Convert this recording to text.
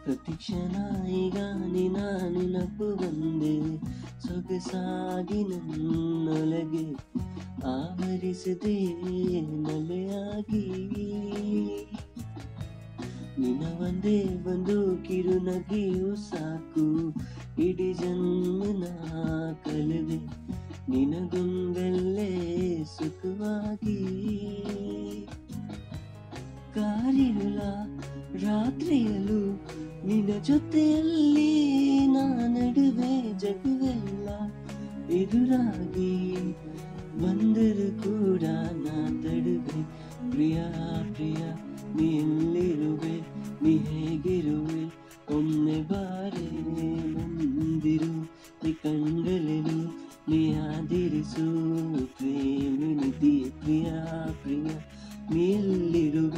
ಪ್ರತಿಕ್ಷಣ ಈಗ ನಿನ ನೆನಪು ಬಂದೆ ಸೊಗಸಾಗಿ ನನ್ನೊಳಗೆ ಆವರಿಸದೆ ನಲೆಯಾಗಿ ನಿನ ಒಂದೇ ಒಂದು ಕಿರುನಗೆಯು ಸಾಕು ಇಡೀ ಜನ್ಮನ ಕಳೆದೆ ನಿನಗೊಂದಲ್ಲೇ ಸುಖವಾಗಿ ಕಾರಿರುಳ ರಾತ್ರಿಯಲು ನಿನ್ನ ಜೊತೆಯಲ್ಲಿ ನಾ ನಡುವೆ ಜಗವೆಲ್ಲ ಎದುರಾಗಿ ಬಂದರು ಕೂಡ ನಾ ತಡುವೆ ಪ್ರಿಯ ಪ್ರಿಯ ನೀ ಎಲ್ಲಿರುವೆ ನೀ ಹೇಗಿರುವೆ ಒಮ್ಮೆ ಬಾರೆ ಬಂದಿರು ಈ ಕಂಡಲೆನು ನೀ ಆದಿರಿಸು ಪ್ರೇಮ ನಿಧಿ ಪ್ರಿಯ ಪ್ರಿಯ ನೀ ಎಲ್ಲಿರುವೆ